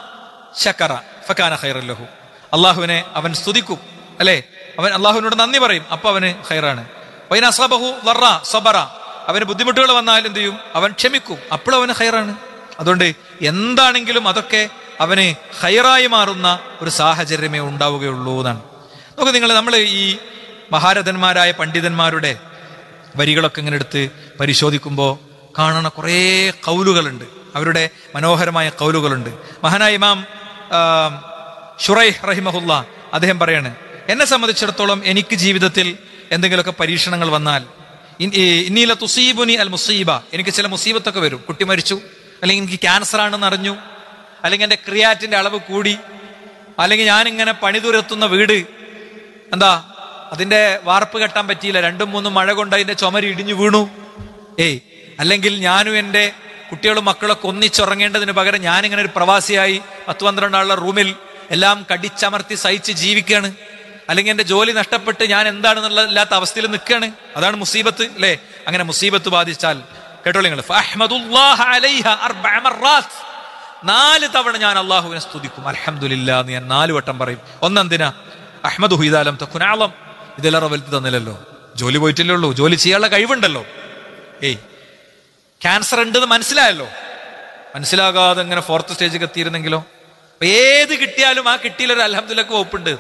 S1: ശക്കറ ഫക്കാന ഖൈറല്ലഹു അള്ളാഹുവിനെ അവൻ സ്തുതിക്കും അല്ലെ അവൻ അള്ളാഹുവിനോട് നന്ദി പറയും അപ്പൊ അവന് ഖൈറാണ് വൈന അസ്ലബഹു വർറ സബറ അവന് ബുദ്ധിമുട്ടുകൾ വന്നാൽ എന്ത് ചെയ്യും അവൻ ക്ഷമിക്കും അപ്പോഴും അവന് ഖൈറാണ് അതുകൊണ്ട് എന്താണെങ്കിലും അതൊക്കെ അവന് ഹൈറായി മാറുന്ന ഒരു സാഹചര്യമേ ഉണ്ടാവുകയുള്ളൂ എന്നാണ് നോക്ക് നിങ്ങൾ നമ്മൾ ഈ മഹാരഥന്മാരായ പണ്ഡിതന്മാരുടെ വരികളൊക്കെ ഇങ്ങനെ എടുത്ത് പരിശോധിക്കുമ്പോൾ കാണണ കുറേ കൗലുകളുണ്ട് അവരുടെ മനോഹരമായ കൗലുകളുണ്ട് മഹാനായ ഇമാം ആ, ഷുറൈഹ് റഹിമഹുല്ല അദ്ദേഹം പറയാണ് എന്നെ സംബന്ധിച്ചിടത്തോളം എനിക്ക് ജീവിതത്തിൽ എന്തെങ്കിലുമൊക്കെ പരീക്ഷണങ്ങൾ വന്നാൽ ഇൻ- ഈ ഇന്നീല തുസീബുനി അൽ മുസീബ എനിക്ക് ചില മുസീബത്തൊക്കെ വരും കുട്ടി മരിച്ചു അല്ലെങ്കിൽ എനിക്ക് ക്യാൻസർ ആണെന്ന് അറിഞ്ഞു അല്ലെങ്കിൽ എൻ്റെ ക്രിയാറ്റിന്റെ അളവ് കൂടി അല്ലെങ്കിൽ ഞാനിങ്ങനെ പണിതുരത്തുന്ന വീട് എന്താ അതിന്റെ വാർപ്പ് കെട്ടാൻ പറ്റിയില്ല രണ്ടും മൂന്നും മഴ കൊണ്ട് അതിന്റെ ചുമര് ഇടിഞ്ഞു വീണു ഏയ് അല്ലെങ്കിൽ ഞാനും എൻ്റെ കുട്ടികളും മക്കളൊക്കെ ഒന്നിച്ചുറങ്ങേണ്ടതിന് പകരം ഞാനിങ്ങനെ ഒരു പ്രവാസിയായി പത്ത് പന്ത്രണ്ടാളുള്ള റൂമിൽ എല്ലാം കടിച്ചമർത്തി സഹിച്ച് ജീവിക്കുകയാണ് അല്ലെങ്കിൽ എൻ്റെ ജോലി നഷ്ടപ്പെട്ട് ഞാൻ എന്താണെന്നുള്ള ഇല്ലാത്ത അവസ്ഥയിൽ നിൽക്കുകയാണ് അതാണ് മുസീബത്ത് അല്ലേ അങ്ങനെ മുസീബത്ത് ബാധിച്ചാൽ കേട്ടോളൂ നിങ്ങൾ ഫഅഹ്മദുല്ലാഹ അലൈഹ അർബഅ മർറാത്ത്. നാല് തവണ ഞാൻ അള്ളാഹുവിനെ സ്തുതിക്കും അൽഹംദുലില്ലാ എന്ന് ഞാൻ നാല് വട്ടം പറയും ഒന്നെന്തിനാ അഹമ്മദ് ഹുയിദാലം തക്കുനാളം ഇതിലേറെ വലുത് തന്നില്ലല്ലോ ജോലി പോയിട്ടില്ലേ ഉള്ളൂ ജോലി ചെയ്യാനുള്ള കഴിവുണ്ടല്ലോ ഏയ് ക്യാൻസർ ഉണ്ടെന്ന് മനസ്സിലായല്ലോ മനസ്സിലാകാതെ ഇങ്ങനെ ഫോർത്ത് സ്റ്റേജിൽ എത്തിയിരുന്നെങ്കിലോ അപ്പൊ ഏത് കിട്ടിയാലും ആ കിട്ടിയിലൊരു അലഹമ്മദിലക്ക് വകുപ്പുണ്ട്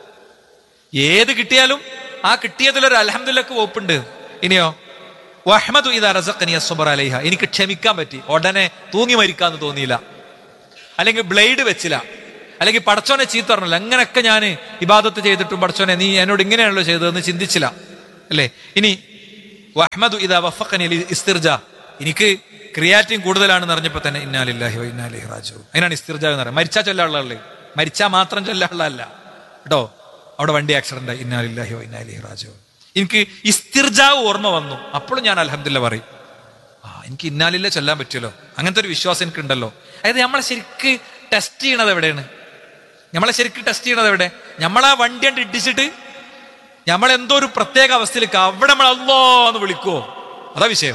S1: ഏത് കിട്ടിയാലും ആ കിട്ടിയതിലൊരു അലഹമ്മദിലക്ക് വകുപ്പുണ്ട് ഇനിയോ വഹ്മദു ഇതാ റസഖനിയ സുബർ അലൈഹ എനിക്ക് ക്ഷമിക്കാൻ പറ്റി ഉടനെ തൂങ്ങി മരിക്കാന്ന് തോന്നിയില്ല അല്ലെങ്കിൽ ബ്ലേഡ് വെച്ചില്ല അല്ലെങ്കിൽ പടച്ചോനെ ചീത്ത പറഞ്ഞില്ല അങ്ങനെയൊക്കെ ഞാൻ ഇബാദത്ത് ചെയ്തിട്ടും പടച്ചോനെ നീ എന്നോട് ഇങ്ങനെയാണല്ലോ ചെയ്തതെന്ന് ചിന്തിച്ചില്ല അല്ലേ ഇനി വഹ്മദു ഇതാ വഫഖനി ലി ഇസ്തിർജ എനിക്ക് ക്രിയാറ്റിൻ കൂടുതലാണെന്ന് അറിഞ്ഞപ്പോ തന്നെ ഇന്നാലില്ലാഹി വ ഇന്നാലിഹി റാജു അതിനാണ് ഇസ്തിർജ എന്ന് പറയുന്നത് മരിച്ചാ ചൊല്ലാനുള്ള ആള് മരിച്ചാ മാത്രം ചൊല്ലാനുള്ള അല്ല കേട്ടോ അവിടെ വണ്ടി ആക്സിഡന്റ് ആയി ഇന്നാലില്ലാഹി വ ഇന്നാലിഹി റാജു എനിക്ക് ഇസ്തിർജാവ് ഓർമ്മ വന്നു അപ്പോഴും ഞാൻ അലഹമില്ല പറയും ആ എനിക്ക് ഇന്നാലില്ല ചൊല്ലാൻ പറ്റുമല്ലോ അങ്ങനത്തെ ഒരു വിശ്വാസം എനിക്കുണ്ടല്ലോ അതായത് നമ്മളെ ശരിക്ക് ടെസ്റ്റ് ചെയ്യണത് എവിടെയാണ് നമ്മളെ ശരിക്ക് ടെസ്റ്റ് ചെയ്യണത് എവിടെ നമ്മളാ വണ്ടി കണ്ട് ഇടിച്ചിട്ട് നമ്മൾ എന്തോ ഒരു പ്രത്യേക അവസ്ഥയിലേക്ക് അവിടെ നമ്മൾ അല്ലോ എന്ന് വിളിക്കുവോ അതാ വിഷയം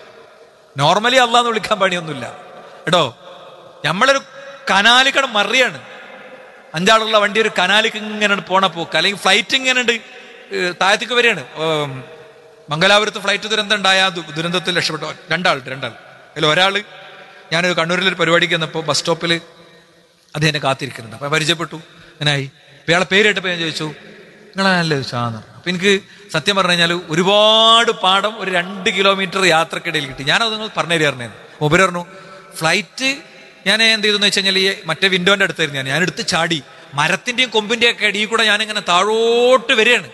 S1: നോർമലി അള്ളാന്ന് വിളിക്കാൻ പണിയൊന്നുമില്ല കേട്ടോ നമ്മളൊരു കനാലിക്കട മറിയാണ് അഞ്ചാളുള്ള വണ്ടി ഒരു കനാലിക്ക് ഇങ്ങനെ പോണ പോക്ക് അല്ലെങ്കിൽ ഫ്ലൈറ്റ് ഇങ്ങനെ ഉണ്ട് താഴത്തേക്ക് വരികയാണ് ഉം, മംഗലാപുരത്ത് ഫ്ലൈറ്റ് ദുരന്തം ഉണ്ടായ ആ ദു- ദുരന്തത്തിൽ രക്ഷപ്പെട്ടു രണ്ടാൾ രണ്ടാൾ അതിൽ ഒരാൾ ഞാനൊരു കണ്ണൂരിലൊരു പരിപാടിക്ക് വന്നപ്പോൾ ബസ് സ്റ്റോപ്പിൽ അദ്ദേഹം എന്നെ കാത്തിരിക്കുന്നുണ്ട് അപ്പൊ പരിചയപ്പെട്ടു അങ്ങനായി അപ്പൊ ഇയാളെ പേര് കേട്ടപ്പോൾ ഞാൻ ചോദിച്ചു നിങ്ങളല്ല ചോദിച്ചാന്ന് പറഞ്ഞു അപ്പൊ എനിക്ക് സത്യം പറഞ്ഞു കഴിഞ്ഞാൽ ഒരുപാട് പാഠം ഒരു രണ്ട് കിലോമീറ്റർ യാത്രക്കിടയിൽ കിട്ടി ഞാനത് നിങ്ങൾ പറഞ്ഞു തരുന്നേ മൂപ്പര് പറഞ്ഞു ഫ്ലൈറ്റ് ഞാൻ എന്ത് ചെയ്തെന്ന് വെച്ച് കഴിഞ്ഞാൽ ഈ മറ്റേ വിൻഡോന്റെ അടുത്തായിരുന്നു ഞാൻ ഞാൻ എടുത്ത് ചാടി മരത്തിന്റെയും കൊമ്പിന്റെയും ഒക്കെ അടിയിൽ കൂടെ ഞാനിങ്ങനെ താഴോട്ട് വരികയാണ്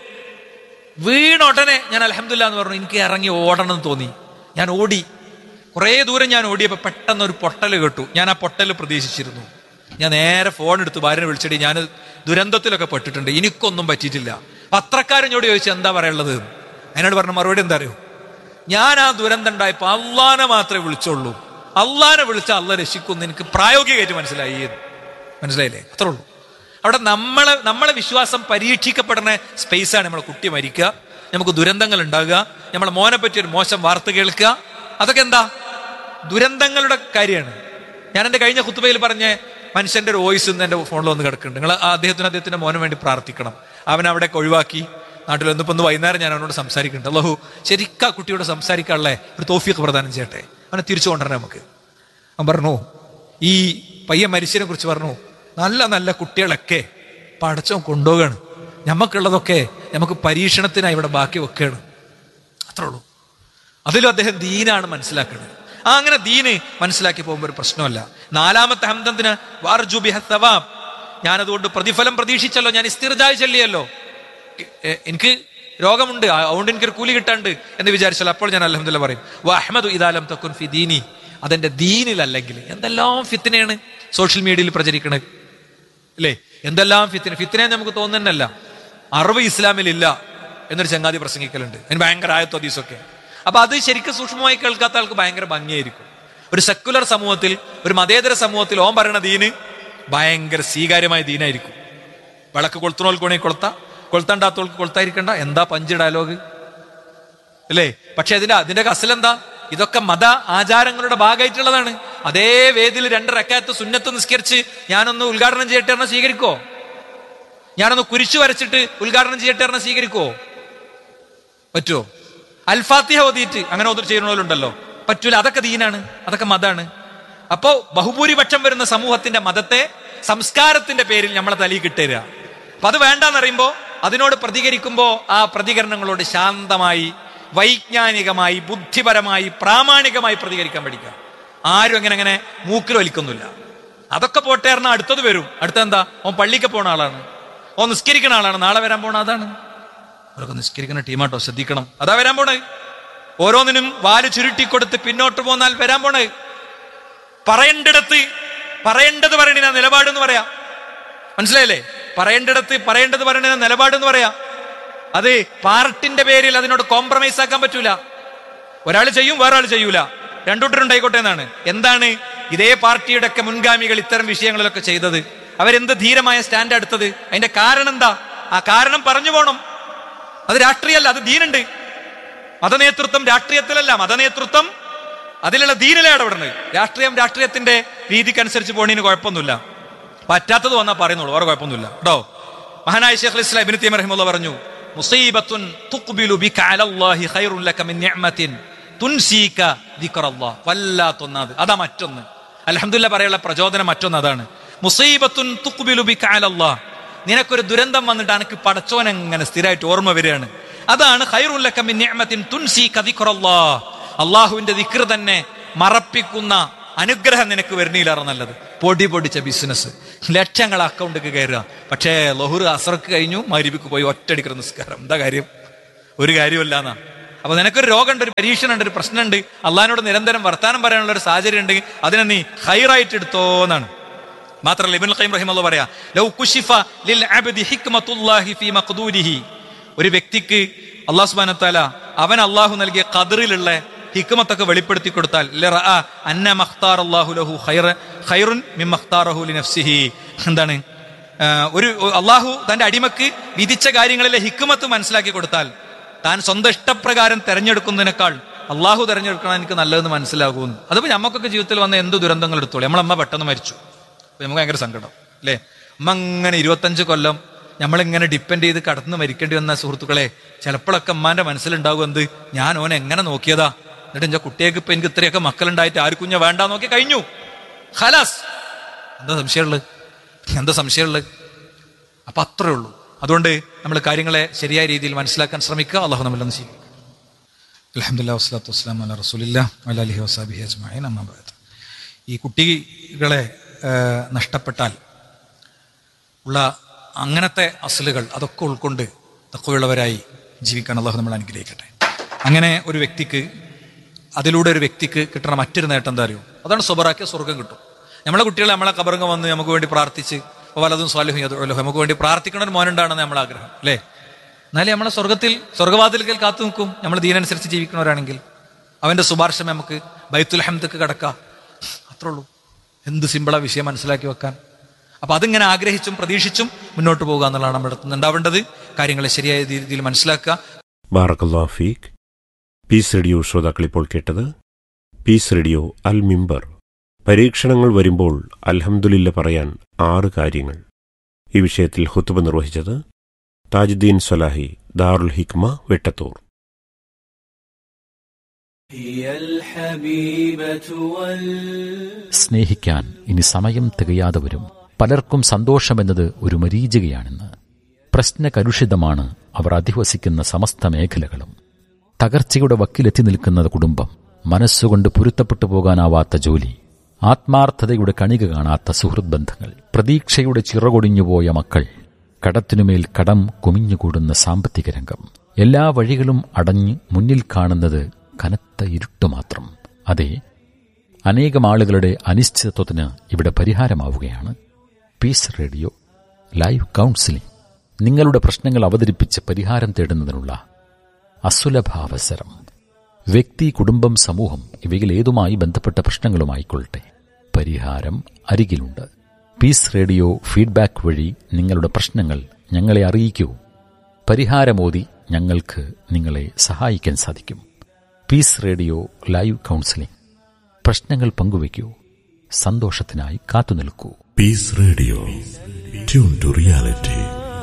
S1: വീണോട്ടനെ ഞാൻ അലഹമില്ല എന്ന് പറഞ്ഞു എനിക്ക് ഇറങ്ങി ഓടണം എന്ന് തോന്നി ഞാൻ ഓടി കുറേ ദൂരം ഞാൻ ഓടിയപ്പോൾ പെട്ടെന്ന് ഒരു പൊട്ടൽ കേട്ടു ഞാൻ ആ പൊട്ടൽ പ്രതീക്ഷിച്ചിരുന്നു ഞാൻ നേരെ ഫോൺ എടുത്ത് ഭാര്യനെ വിളിച്ചിട്ട് ഞാൻ ദുരന്തത്തിലൊക്കെ പെട്ടിട്ടുണ്ട് എനിക്കൊന്നും പറ്റിയിട്ടില്ല പത്രക്കാരനോട് ചോദിച്ചു എന്താ പറയുള്ളത് എന്നോട് പറഞ്ഞ മറുപടി എന്താ അറിയോ ഞാൻ ആ ദുരന്തം ഉണ്ടായപ്പോ അള്ളാനെ മാത്രമേ വിളിച്ചുള്ളൂ അള്ളാനെ വിളിച്ച അള്ള രക്ഷിക്കുമെന്ന് എനിക്ക് പ്രായോഗികമായിട്ട് മനസ്സിലായി മനസ്സിലായില്ലേ അത്രേ ഉള്ളൂ അവിടെ നമ്മളെ നമ്മളെ വിശ്വാസം പരീക്ഷിക്കപ്പെടുന്ന സ്പേസാണ് നമ്മളെ കുട്ടി മരിക്കുക നമുക്ക് ദുരന്തങ്ങൾ ഉണ്ടാകുക നമ്മളെ മോനെ പറ്റി ഒരു മോശം വാർത്ത കേൾക്കുക അതൊക്കെ എന്താ ദുരന്തങ്ങളുടെ കാര്യമാണ് ഞാൻ എൻ്റെ കഴിഞ്ഞ കുത്തുബയിൽ പറഞ്ഞ മനുഷ്യന്റെ ഒരു വോയിസ് ഇന്ന് എൻ്റെ ഫോണിൽ വന്ന് കിടക്കുന്നുണ്ട് നിങ്ങൾ അദ്ദേഹത്തിന് അദ്ദേഹത്തിന്റെ മോന് വേണ്ടി പ്രാർത്ഥിക്കണം അവൻ അവിടെ ഒഴിവാക്കി നാട്ടിൽ വന്നപ്പോൾ ഒന്ന് വൈകുന്നേരം ഞാൻ അവനോട് സംസാരിക്കുന്നുണ്ട് അല്ലാഹു ശരിക്കും ആ കുട്ടിയോട് സംസാരിക്കാനുള്ള ഒരു തോഫിയൊക്കെ പ്രദാനം ചെയ്യട്ടെ അവനെ തിരിച്ചു കൊണ്ടുവരണേ നമുക്ക് അവൻ പറഞ്ഞു ഈ പയ്യൻ മരിച്ചതിനെ കുറിച്ച് പറഞ്ഞു നല്ല നല്ല കുട്ടികളൊക്കെ പടച്ചോ കൊണ്ടുപോകാണ് ഞമ്മക്കുള്ളതൊക്കെ നമുക്ക് പരീക്ഷണത്തിനായി ഇവിടെ ബാക്കി വെക്കുകയാണ് അത്രേ ഉള്ളൂ അതിലും അദ്ദേഹം ദീനാണ് മനസ്സിലാക്കുന്നത് ആ അങ്ങനെ ദീന് മനസ്സിലാക്കി പോകുമ്പോൾ ഒരു പ്രശ്നമല്ല നാലാമത്തെ ഹംദത്തിന് വാർജുബിഹത്തവാബ് ഞാൻ അതുകൊണ്ട് പ്രതിഫലം പ്രതീക്ഷിച്ചല്ലോ ഞാൻ ഇസ്തിർജായി ചൊല്ലിയല്ലോ എ- എനിക്ക് രോഗമുണ്ട് ആ- അതുകൊണ്ട് എനിക്കൊരു കൂലി കിട്ടാണ്ട് എന്ന് വിചാരിച്ചല്ലോ അപ്പോൾ ഞാൻ അലഹമില്ല പറയും വഹ്മദ് ഇദാലം തക്കുൻ ഫി ദീനി അതെന്റെ ദീനിലല്ലെങ്കിൽ എന്തെല്ലാം ഫിത്തിനെയാണ് സോഷ്യൽ മീഡിയയിൽ പ്രചരിക്കണത് അല്ലേ എന്തെല്ലാം ഫിത്തിന ഫിത്തിനെ നമുക്ക് തോന്നുന്നല്ല അറിവ് ഇസ്ലാമിലില്ല എന്നൊരു ചങ്ങാതി പ്രസംഗിക്കലുണ്ട് അതിന് ഭയങ്കര ആയത്തോ ഹദീസൊക്കെ അപ്പൊ അത് ശരിക്കും സൂക്ഷ്മമായി കേൾക്കാത്ത ആൾക്ക് ഭയങ്കര ഭംഗിയായിരിക്കും ഒരു സെക്കുലർ സമൂഹത്തിൽ ഒരു മതേതര സമൂഹത്തിൽ ഓൻ പറയണ ദീന് ഭയങ്കര സ്വീകാര്യമായ ദീനായിരിക്കും വിളക്ക് കൊളുത്തുന്നോൾക്ക് വേണമെങ്കിൽ കൊളുത്ത കൊളുത്തണ്ടാത്തോൾക്ക് കൊളുത്തായിരിക്കണ്ട എന്താ പഞ്ച് ഡയലോഗ് അല്ലേ പക്ഷെ അതിന്റെ അതിന്റെ അസലെന്താ ഇതൊക്കെ മത ആചാരങ്ങളുടെ ഭാഗമായിട്ടുള്ളതാണ് അതേ വേദിയിൽ രണ്ട് റക്കാത്ത് സുന്നത്ത് നിസ്കരിച്ച് ഞാനൊന്ന് ഉദ്ഘാടനം ചെയ്യട്ടെ പറഞ്ഞാൽ സ്വീകരിക്കോ ഞാനൊന്ന് കുരിശു വരച്ചിട്ട് ഉദ്ഘാടനം ചെയ്യട്ടെ പറഞ്ഞാൽ സ്വീകരിക്കോ പറ്റുമോ അൽഫാത്തിഹ ഓതിയിട്ട് അങ്ങനെ ഒന്നും ചെയ്യണമല്ലോ പറ്റൂല അതൊക്കെ ദീനാണ് അതൊക്കെ മതാണ് അപ്പോ ബഹുഭൂരിപക്ഷം വരുന്ന സമൂഹത്തിന്റെ മതത്തെ സംസ്കാരത്തിന്റെ പേരിൽ നമ്മളെ തലയിൽ കിട്ടുക അപ്പൊ അത് വേണ്ടെന്നറിയുമ്പോ അതിനോട് പ്രതികരിക്കുമ്പോ ആ പ്രതികരണങ്ങളോട് ശാന്തമായി വൈജ്ഞാനികമായി ബുദ്ധിപരമായി പ്രാമാണികമായി പ്രതികരിക്കാൻ പഠിക്കുക ആരും അങ്ങനെ അങ്ങനെ മൂക്കിൽ വലിക്കൊന്നുമില്ല അതൊക്കെ പോട്ടെ പറഞ്ഞാൽ അടുത്തത് വരും അടുത്തെന്താ ഓൻ പള്ളിക്ക് പോണ ആളാണ് ഓൻ നിസ്കരിക്കുന്ന ആളാണ് നാളെ വരാൻ പോണ അതാണ് അവരൊക്കെ നിസ്കരിക്കുന്ന ടീമാട്ടോ ശ്രദ്ധിക്കണം അതാ വരാൻ പോണേ ഓരോന്നിനും വാല് ചുരുട്ടിക്കൊടുത്ത് പിന്നോട്ട് പോന്നാൽ വരാൻ പോണേ പറയേണ്ടിടത്ത് പറയേണ്ടത് പറയണ നിലപാട് എന്ന് പറയാം മനസ്സിലായില്ലേ പറയേണ്ടിടത്ത് പറയേണ്ടത് പറയണ നിലപാട് എന്ന് പറയാം അത് പാർട്ടിന്റെ പേരിൽ അതിനോട് കോംപ്രമൈസ് ആക്കാൻ പറ്റൂല ഒരാൾ ചെയ്യും വേറെ ആൾ ചെയ്യൂല രണ്ടുകൂട്ടരുണ്ടായിക്കോട്ടെ എന്നാണ് എന്താണ് ഇതേ പാർട്ടിയുടെ ഒക്കെ മുൻഗാമികൾ ഇത്തരം വിഷയങ്ങളിലൊക്കെ ചെയ്തത് അവരെന്ത് ധീരമായ സ്റ്റാൻഡ് എടുത്തത് അതിന്റെ കാരണം എന്താ ആ കാരണം പറഞ്ഞു പോണം അത് രാഷ്ട്രീയമല്ല അത് ദീനുണ്ട് മതനേതൃത്വം രാഷ്ട്രീയത്തിലല്ല മതനേതൃത്വം അതിലുള്ള ദീനിലെ ഇടപെടുന്നത് രാഷ്ട്രീയം രാഷ്ട്രീയത്തിന്റെ രീതിക്കനുസരിച്ച് പോണീന് കുഴപ്പമൊന്നുമില്ല പറ്റാത്തത് വന്നാൽ പറയുന്നുള്ളൂ വേറെ കുഴപ്പമൊന്നുമില്ല കേട്ടോ മഹാനായ ഷെയ്ഖ് ഇസ്ലാം ഇബ്നു തൈമിയ്യ റഹിമഹുല്ലാഹ് പറഞ്ഞു മുസീബത്തുൻ തുഖ്ബിലു ബിക അലല്ലാഹി ഖൈറുൻ ലക മിൻ നിഅമത്തിൻ തുൻസീക ദിക്റല്ലാഹ് വല്ലാത്തൊന്നത് അതാ മറ്റൊന്ന് അൽഹംദുലില്ലാ പറയാനുള്ള പ്രചോദനം മറ്റൊന്ന് അതാണ് മുസീബത്തുൻ തുഖ്ബിലു ബിക അലല്ലാഹ് നിനക്കൊരു ദുരന്തം വന്നിട്ട് അനക്ക് പടച്ചോൻ എങ്ങനെ സ്ഥിരമായിട്ട് ഓർമ്മ വരികയാണ് അതാണ് ഖൈറുൻ ലക മിൻ നിഅമത്തിൻ തുൻസീക ദിക്റല്ലാഹ് അള്ളാഹുവിന്റെ ദിക്ർ തന്നെ മറപ്പിക്കുന്ന അനുഗ്രഹം നിനക്ക് വരുന്നില്ലാറ നല്ലത് പൊടി പൊടിച്ച ബിസിനസ് ലക്ഷങ്ങൾ അക്കൗണ്ടിക്ക് കയറുക പക്ഷേ ലഹുർ അസർക്ക് കഴിഞ്ഞു മരുവിക്ക് പോയി ഒറ്റടിക്കുന്ന നിസ്കാരം എന്താ കാര്യം ഒരു കാര്യമല്ല എന്നാ അപ്പൊ നിനക്കൊരു രോഗമുണ്ട് ഒരു പരീക്ഷണം ഉണ്ട് ഒരു പ്രശ്നമുണ്ട് അള്ളഹാനോട് നിരന്തരം വർത്താനം പറയാനുള്ള ഒരു സാഹചര്യം ഉണ്ടെങ്കിൽ അതിനെ നീ ഹൈറായിട്ട് എടുത്തോ എന്നാണ് മാത്രമല്ല ഇബിൻ ഖൈം റഹിമല്ല പറയാ ലൗ കുശിഫ ലിൽ അബ്ദി ഹിക്മത്തുല്ലാഹി ഫീ മഖ്ദൂരിഹി ഒരു വ്യക്തിക്ക് അള്ളാഹു സുബ്ഹാനഹു വ തആല അവൻ അള്ളാഹു നൽകിയ ഖദറിലുള്ള ഹിക്മത്തൊക്കെ വെളിപ്പെടുത്തി കൊടുത്താൽ ലറഅ അന്ന മഖ്താർ അല്ലാഹു ലഹു ഖൈറ ഖൈറുൻ മിൻ മഖ്താറഹു ലിനഫ്സിഹി എന്താണ് ആ, ഒരു അള്ളാഹു തന്റെ അടിമക്ക് വിധിച്ച കാര്യങ്ങളിലെ ഹിക്മത്ത് മനസ്സിലാക്കി കൊടുത്താൽ താൻ സ്വന്തം ഇഷ്ടപ്രകാരം തെരഞ്ഞെടുക്കുന്നതിനേക്കാൾ അള്ളാഹു തെരഞ്ഞെടുക്കണം എനിക്ക് നല്ലതെന്ന് മനസ്സിലാകുമെന്ന് അതിപ്പോ നമുക്കൊക്കെ ജീവിതത്തിൽ വന്ന എന്ത് ദുരന്തങ്ങൾ എടുത്തോളൂ നമ്മളമ്മ പെട്ടെന്ന് മരിച്ചു അപ്പൊ നമുക്ക് ഭയങ്കര സങ്കടം അല്ലേ അമ്മ അങ്ങനെ ഇരുപത്തഞ്ച് കൊല്ലം നമ്മളിങ്ങനെ ഡിപ്പെൻഡ് ചെയ്ത് കടന്ന് മരിക്കേണ്ടി വന്ന സുഹൃത്തുക്കളെ ചിലപ്പോഴൊക്കെ അമ്മാന്റെ മനസ്സിലുണ്ടാവും എന്ത് ഞാൻ ഓനെ എങ്ങനെ നോക്കിയതാ എന്നിട്ട് എന്റെ കുട്ടിയേക്ക് ഇപ്പൊ എനിക്ക് ഇത്രയൊക്കെ മക്കളുണ്ടായിട്ട് ആർക്കും ഞാൻ വേണ്ട നോക്കി കഴിഞ്ഞു ഖലാസ് എന്താ സംശയമുള്ളത് എന്താ സംശയമുള്ളത് അപ്പൊ അത്രേ ഉള്ളൂ അതുകൊണ്ട് നമ്മൾ കാര്യങ്ങളെ ശരിയായ രീതിയിൽ മനസ്സിലാക്കാൻ ശ്രമിക്കുക അള്ളാഹു നമ്മളൊന്ന് ചെയ്യും അലഹമുല്ലാ വസ്ലാത്തു വസ്സലാം അല്ല റസൂലില്ല അലഹി വസാബി അജ്മാൻ അമ്മാബാദ് ഈ കുട്ടികളെ ആ, നഷ്ടപ്പെട്ടാൽ ഉള്ള അങ്ങനത്തെ അസലുകൾ അതൊക്കെ ഉൾക്കൊണ്ട് തക്കവുള്ളവരായി ജീവിക്കാൻ അള്ളാഹു നമ്മൾ അനുഗ്രഹിക്കട്ടെ അങ്ങനെ ഒരു വ്യക്തിക്ക് അതിലൂടെ ഒരു വ്യക്തിക്ക് കിട്ടുന്ന മറ്റൊരു നേട്ടം എന്താ അറിയോ അതാണ് സ്വബറാക്കിയ സ്വർഗം കിട്ടും നമ്മളെ കുട്ടികളെ നമ്മളെ കബറങ്ങ വന്ന് നമുക്ക് വേണ്ടി പ്രാർത്ഥിച്ച് വലതും സ്വാലഹും യദുഅലഹു നമുക്ക് വേണ്ടി പ്രാർത്ഥിക്കണ ഒരു മോനുണ്ടാണെന്ന് നമ്മളെ ആഗ്രഹം അല്ലേ എന്നാലും നമ്മളെ സ്വർഗത്തിൽ സ്വർഗവാതിൽക്കൽ കാത്തു നിൽക്കും നമ്മൾ ദീനനുസരിച്ച് ജീവിക്കുന്നവരാണെങ്കിൽ അവന്റെ ശുപാർശ നമുക്ക് ബൈത്തുൽ ഹംദക്ക് കടക്കാം അത്രേ ഉള്ളൂ എന്ത് സിമ്പിളാ വിഷയം മനസ്സിലാക്കി വെക്കാൻ അപ്പൊ അതിങ്ങനെ ആഗ്രഹിച്ചും പ്രതീക്ഷിച്ചും മുന്നോട്ട് പോകുക എന്നുള്ളതാണ് നമ്മുടെ അടുത്ത് ഉണ്ടാവേണ്ടത് കാര്യങ്ങളെ ശരിയായ രീതിയിൽ മനസ്സിലാക്കുക
S2: ബാറക്കല്ലാ ഫീഖ് പീസ് റേഡിയോ ശ്രോതാക്കൾ ഇപ്പോൾ കേട്ടത് പീസ് റേഡിയോ അൽ മിമ്പർ പരീക്ഷണങ്ങൾ വരുമ്പോൾ അൽഹംദുലില്ല പറയാൻ ആറ് കാര്യങ്ങൾ ഈ വിഷയത്തിൽ ഹുത്തുബ നിർവഹിച്ചത് താജുദ്ദീൻ സ്വലാഹി ദാറുൽ ഹിക്മ വെട്ടത്തൂർ
S3: هي الحبيبة وال
S4: സ്നേഹിക്കാൻ ഇനി സമയം തികയാതെ വരും പലർക്കും സന്തോഷമെന്നത് ഒരു മരീചികയാണെന്ന് പ്രശ്നകലുഷിതമാണ് അവർ അധിവസിക്കുന്ന സമസ്ത മേഖലകളും തകർച്ചയുടെ വക്കിലെത്തി നിൽക്കുന്ന കുടുംബം മനസ്സുകൊണ്ട് പൊരുത്തപ്പെട്ടു പോകാനാവാത്ത ജോലി ആത്മാർത്ഥതയുടെ കണിക കാണാത്ത സുഹൃത് ബന്ധങ്ങൾ പ്രതീക്ഷയുടെ ചിറകൊടിഞ്ഞുപോയ മക്കൾ കടത്തിനുമേൽ കടം കുമിഞ്ഞുകൂടുന്ന സാമ്പത്തിക രംഗം എല്ലാ വഴികളും അടഞ്ഞ് മുന്നിൽ കാണുന്നത് കനത്ത ഇരുട്ട് മാത്രം അതെ അനേകം ആളുകളുടെ അനിശ്ചിതത്വത്തിന് ഇവിടെ പരിഹാരമാവുകയാണ് പീസ് റേഡിയോ ലൈവ് കൗൺസിലിംഗ് നിങ്ങളുടെ പ്രശ്നങ്ങൾ അവതരിപ്പിച്ച് പരിഹാരം തേടുന്നതിനുള്ള അസുലഭാവസരം വ്യക്തി കുടുംബം സമൂഹം ഇവയിൽ ഏതുമായി ബന്ധപ്പെട്ട പ്രശ്നങ്ങളുമായിക്കൊള്ളട്ടെ പരിഹാരം അരികിലുണ്ട് പീസ് റേഡിയോ ഫീഡ്ബാക്ക് വഴി നിങ്ങളുടെ പ്രശ്നങ്ങൾ ഞങ്ങളെ അറിയിക്കൂ പരിഹാരമോതി ഞങ്ങൾക്ക് നിങ്ങളെ സഹായിക്കാൻ സാധിക്കും പീസ് റേഡിയോ ലൈവ് കൗൺസിലിംഗ് പ്രശ്നങ്ങൾ പങ്കുവയ്ക്കൂ സന്തോഷത്തിനായി കാത്തുനിൽക്കൂ
S5: Peace Radio. Tune to reality.